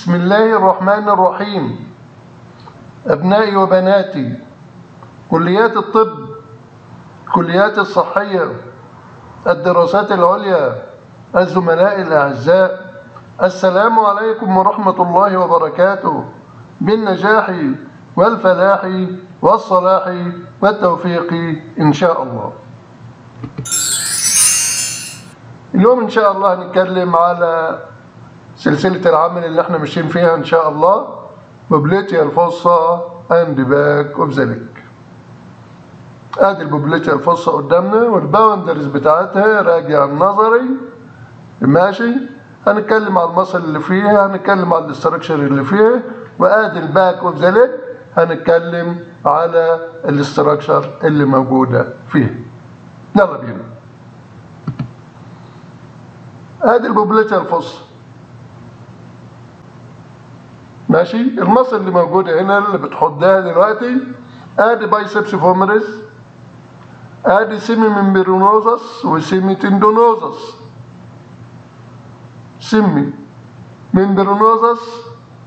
بسم الله الرحمن الرحيم أبنائي وبناتي كليات الطب كليات الصحية الدراسات العليا الزملاء الأعزاء السلام عليكم ورحمة الله وبركاته بالنجاح والفلاح والصلاح والتوفيق إن شاء الله اليوم إن شاء الله هنتكلم على سلسلة العمل اللي احنا ماشيين فيها إن شاء الله بوبليتيا الفصة اند باك اوف ذا ليك ادي البوبليتيا الفصة قدامنا والباوندرز بتاعتها راجع النظري ماشي هنتكلم على المصل اللي فيها هنتكلم على الاستراكشر اللي فيها وادي الباك اوف ذا ليك هنتكلم على الاستراكشر اللي موجودة فيها يلا بينا ادي البوبليتيا الفصة ماشي المصل اللي موجودة هنا اللي بتحطها دلوقتي ادي بايسبس فومرس ادي سيمي ممبرونوزس وسيمي تندونوزس سيمي ممبرونوزس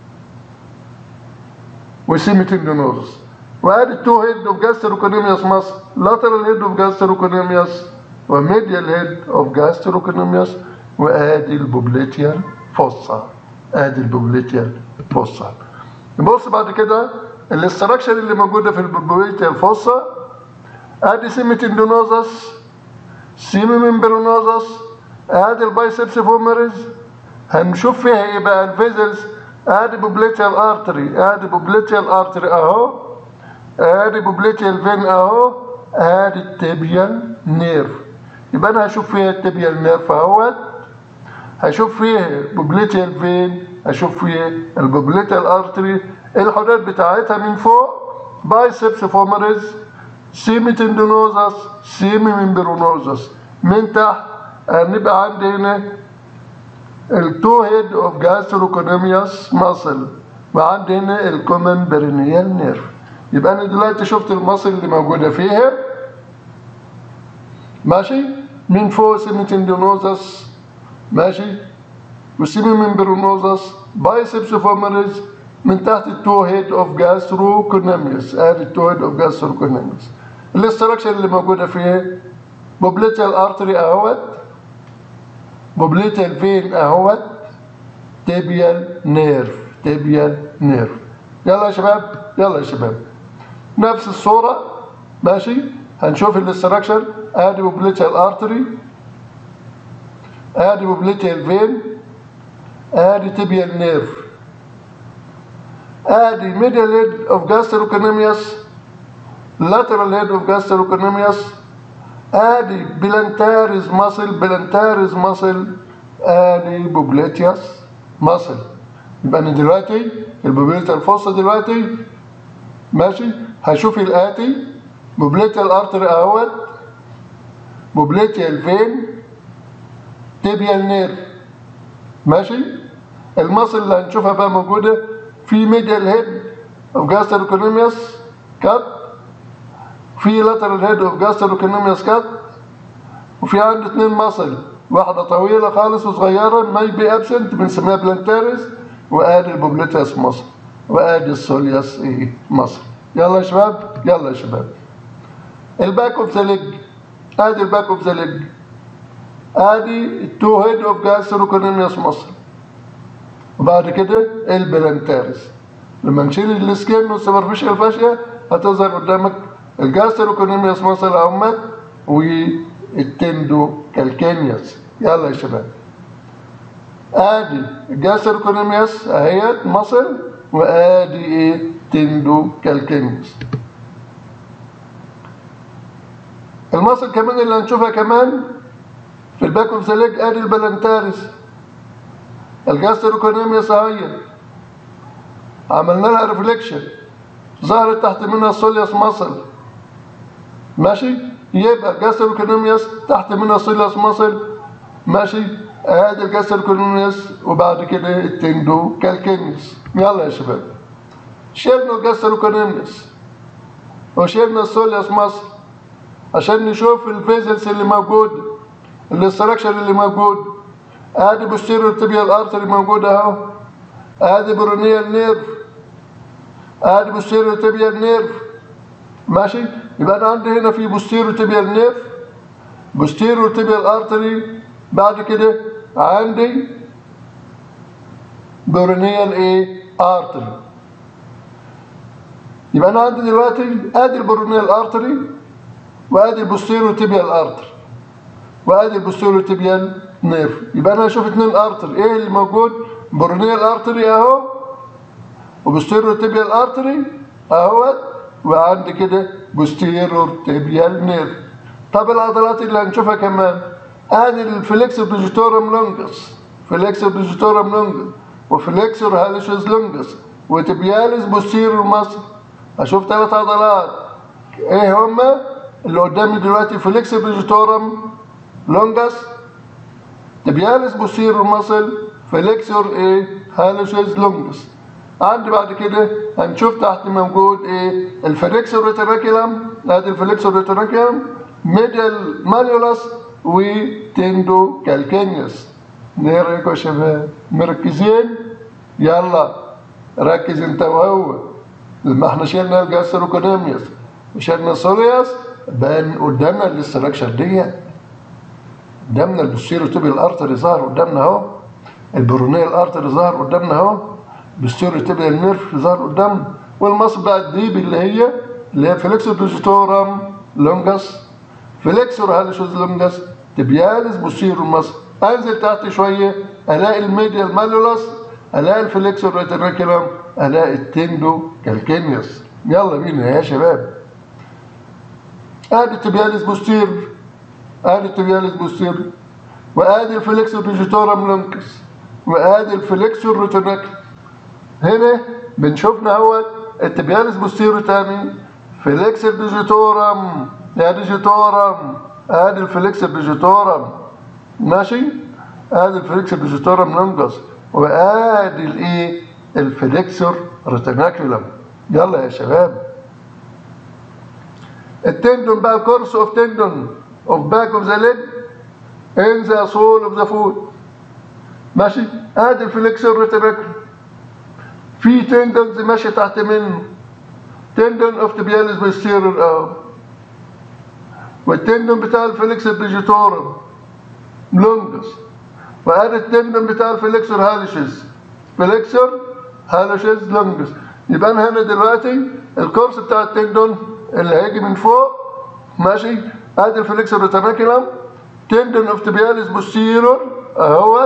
وسيمي تندونوزس وادي التو هيد اوف جاستروكونيميوس مصل لاترال هيد اوف جاستروكونيميوس وميديال هيد اوف جاستروكونيميوس وادي البوبليتيال فوسا ادي البوبليتيال فوسا نبص بعد كده الاستراكشر اللي موجوده في البوبليتيال فوسا ادي سيمي تندونوزس سيمي ممبرونوزس ادي البايسبس فومرز هنشوف فيها ايه بقى الفيزلز ادي بوبليتيال ارتري ادي بوبليتيال ارتري اهو ادي بوبليتيال فين اهو ادي التبيال نيرف يبقى انا هشوف فيها التبيال نيرف اهوت هشوف فيها بوبليتيال فين اشوف فيها البوبليتيال ارتري الحدود بتاعتها من فوق بايسبس فومرز سيمي تندونوزس سيمي ممبرونوزس من تحت هنبقى عندي هنا التو هيد اوف جاستروكونوميوس ماسل وعندي هنا الكومن برينيال نيرف يبقى انا دلوقتي شفت المصل اللي موجوده فيها ماشي من فوق سيمي تندونوزس ماشي وسيمي ممبرونوزس بايسبس فومرز من تحت التو هيد اوف جاستروكونوميوس ادي التو هيد اوف جاستروكونوميوس الاستراكشر اللي موجوده فيها بوبليتال ارتري اهوت بوبليتال فين اهوت تيبيال نيرف تيبيال نيرف يلا يا شباب يلا يا شباب نفس الصورة ماشي هنشوف الاستراكشر ادي بوبليتال ارتري ادي بوبليتال فين ادي تيبيال نيرف ادي ميديال هيد اوف جاستروكونوميوس lateral head of gastrocnemius ادي بلانتاريز ماسل بلانتاريز ماسل ادي بوبليتياس ماسل يبقى انا دلوقتي البوبليتيا الفصة دلوقتي ماشي هشوف الاتي بوبليتيا الارتري اهوت بوبليتيا الفين تيبيال نير ماشي المصل اللي هنشوفها بقى موجودة في ميديال هيد اوف جاستروكونوميوس كات في لاترال هيد اوف جاستروكونوميوس كات وفي عندي اتنين مصل واحدة طويلة خالص وصغيرة ماي بي ابسنت بنسميها بلانتاريس وادي البوبليتاس مصل وادي السولياس ايه مصل يلا يا شباب يلا يا شباب الباك اوف ذا ليج ادي الباك اوف ذا ليج ادي التو هيد اوف جاستروكونوميوس مصل وبعد كده البلانتاريس لما نشيل السكين والسوبرفيشال فاشيا هتظهر قدامك الجاستروكونوميوس مصل اهمت والتندو كالكينيوس يلا يا شباب ادي الجاستروكونوميوس اهيت مصل وادي ايه تندو كالكينيوس المصل كمان اللي هنشوفها كمان في الباك اوف ذا ليج ادي البلانتاريس الجاستروكونوميوس اهي عملنا لها ريفليكشن ظهرت تحت منها السوليوس ماسل ماشي يبقى الجاستروكونوميوس تحت منها السوليوس ماسل ماشي ادي الجاستروكونوميوس وبعد كده التندو كالكينيوس يلا يا شباب شيلنا الجاستروكونوميوس وشيلنا السوليوس ماسل عشان نشوف الفيزلز اللي موجود الاستراكشر اللي موجود ادي بوستيريور تبيال ارتري موجود اهو ادي برونيال نيرف ادي بوستيريو تيبيال نيرف ماشي يبقى انا عندي هنا في بوستيريو تيبيال نيرف بوستيريو تيبيال ارتري بعد كده عندي برونيال ايه ارتري يبقى انا عندي دلوقتي ادي البرونيال ارتري وادي البوستيريو تيبيال ارتري وادي البوستيريو تيبيال نيرف يبقى انا اشوف اتنين ارتري ايه اللي موجود برونيال ارتري اهو وبوستيريو تيبيال ارتري اهوت وعندي كده بوستيريو تيبيال نيرف طب العضلات اللي هنشوفها كمان ادي الفليكسور ديجيتورم لونجس فليكسور ديجيتورم لونجس وفليكسور هاليشوس لونجس وتبياليس بوستيريور ماسل اشوف ثلاث عضلات ايه هما اللي قدامي دلوقتي فليكسور ديجيتورم لونجس تبياليس بوستيريور ماسل فليكسور ايه هاليشوس لونجس عندي بعد كده هنشوف تحت موجود ايه الفليكسور ريتراكيلم ادي الفليكسور ريتراكيلم ميديال ماليولاس وتندو كالكينيوس ايه رايكم يا شباب مركزين يلا ركز انت وهو لما احنا شلنا الجاستروكونيميوس وشلنا السولياس بان قدامنا الاستراكشر دي قدامنا البوستيريوتيبيال ارتري ظهر قدامنا اهو البرونيال ارتري ظهر قدامنا اهو البوستيريوتيبيال نيرف ظهر قدامنا والمصل بقى الديب اللي هي اللي هي فليكسور ديجيتورم لونجس فليكسور هاليشوز لونجس تبياليس بوستيريور مصل انزل تحت شويه الاقي الميديال مالولاس الاقي الفليكسور ريتينيكولم الاقي التندو كالكينيوس يلا بينا يا شباب ادي التبياليس بوستير ادي التبياليس بوستير وادي الفليكسور ديجيتورم لونكس وادي الفليكسور ريتينيكولم هنا بنشوفنا اهوت التبياليس بوستيرو تاني فليكسور ديجيتورم يا ديجيتورم ادي الفليكسور ديجيتورم ماشي ادي الفليكسور ديجيتورم لونجس وادي الايه الفليكسور ريتيناكولم يلا يا شباب التندون بقى كورس اوف تندون اوف باك اوف ذا ليج ان ذا سول اوف ذا فوت ماشي ادي الفليكسور ريتيناكولم في تندونز ماشيه تحت منه تندون اوف تبياليس بوستيرور اهو والتندون بتاع الفليكسور ديجيتورم لونجس وادي التندون بتاع الفليكسور هاليشز فليكسور هاليشز لونجس يبقى انا هنا دلوقتي الكورس بتاع التندون اللي هيجي من فوق ماشي ادي الفليكسور ريتاناكيلم تندون اوف تبياليس بوستيرور اهوت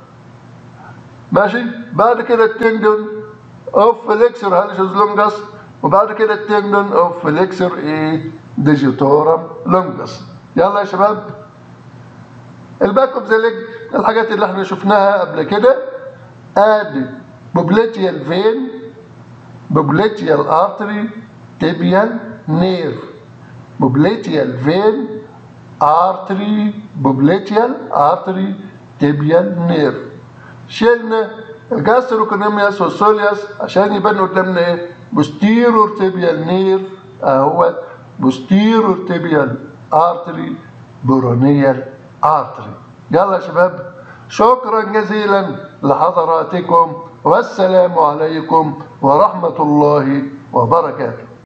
ماشي بعد كده التندون اوف فليكسور هاليشز لونجس وبعد كده التندون اوف فليكسور ايه ديجيتورم لونجس يلا يا شباب الباك اوف ذا ليج الحاجات اللي احنا شفناها قبل كده ادي بوبليتيال فين بوبليتيال ارتري تيبيال نير بوبليتيال فين ارتري بوبليتيال ارتري تيبيال نير شلنا الجاستروكونيمياس والسولياس عشان يبان قدامنا ايه بوستيرور تيبيال نير اهوت بوستيرور تيبيال ارتري برونيال ارتري يلا يا شباب شكرا جزيلا لحضراتكم والسلام عليكم ورحمة الله وبركاته